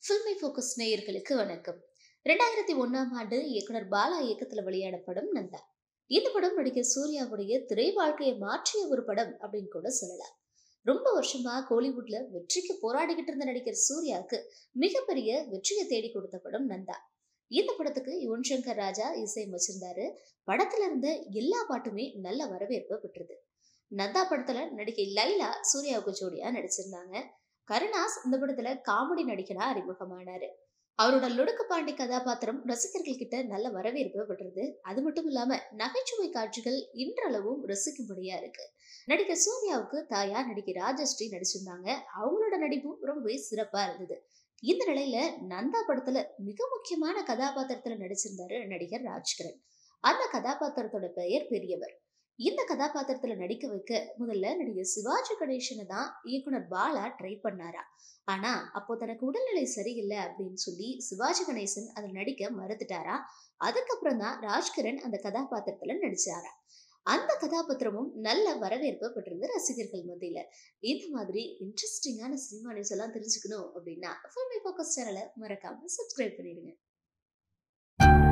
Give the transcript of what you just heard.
filmi focus நேயர்களுக்கு வணக்கம் ரெண்டாயிரத்தி ஒன்னாம் ஆண்டு இயக்குனர் பாலா இயக்கத்துல வெளியான படம் நந்தா இந்த படம் நடிகர் சூர்யாவுடைய திரை வாழ்க்கையை மாற்றிய ஒரு படம் அப்படின்னு கூட சொல்லலாம் ரொம்ப வருஷமா கோலிவுட்ல வெற்றிக்கு போராடிக்கிட்டு இருந்த நடிகர் சூர்யாவுக்கு மிகப்பெரிய வெற்றியை தேடி கொடுத்த படம் நந்தா இந்த படத்துக்கு யுவன் சங்கர் ராஜா இசையமைச்சிருந்தாரு படத்துல இருந்த எல்லா பாட்டுமே நல்ல வரவேற்பு பெற்றது நந்தா படத்துல நடிகை லைலா சூர்யாவுக்கு ஜோடியா நடிச்சிருந்தாங்க கருணாஸ் இந்த படத்துல காமெடி நடிகனா அறிமுகமானாரு அவரோட லுடுக்கு பாண்டி கதாபாத்திரம் ரசிகர்கள் கிட்ட நல்ல வரவேற்பு பெற்றது அது மட்டும் இல்லாம நகைச்சுவை காட்சிகள் இன்றளவும் ரசிக்கும்படியா இருக்கு நடிகர் சூர்யாவுக்கு தாயா நடிகை ராஜஸ்ரீ நடிச்சிருந்தாங்க அவங்களோட நடிப்பும் ரொம்பவே சிறப்பா இருந்தது இந்த நிலையில நந்தா படத்துல மிக முக்கியமான கதாபாத்திரத்துல நடிச்சிருந்தாரு நடிகர் ராஜ்கிரண் அந்த கதாபாத்திரத்தோட பெயர் பெரியவர் இந்த கதாபாத்திரத்துல நடிக்க வைக்க முதல்ல நடிகர் சிவாஜி கணேசனை தான் இயக்குனர் பாலா ட்ரை பண்ணாரா ஆனா அப்போ தனக்கு உடல்நிலை சரியில்லை அப்படின்னு சொல்லி சிவாஜி கணேசன் அதில் நடிக்க மறுத்துட்டாரா அதுக்கப்புறம் தான் ராஜ்கிரண் அந்த கதாபாத்திரத்துல நடிச்சாரா அந்த கதாபாத்திரமும் நல்ல வரவேற்பு பெற்றிருந்த ரசிகர்கள் மத்தியில இந்த மாதிரி இன்ட்ரெஸ்டிங்கான சினிமா நியூஸ் எல்லாம் தெரிஞ்சுக்கணும் அப்படின்னா ஃபில்மி ஃபோக்கஸ் சேனலை மறக்காம சப்ஸ்கிரைப் பண்ணிடுங்க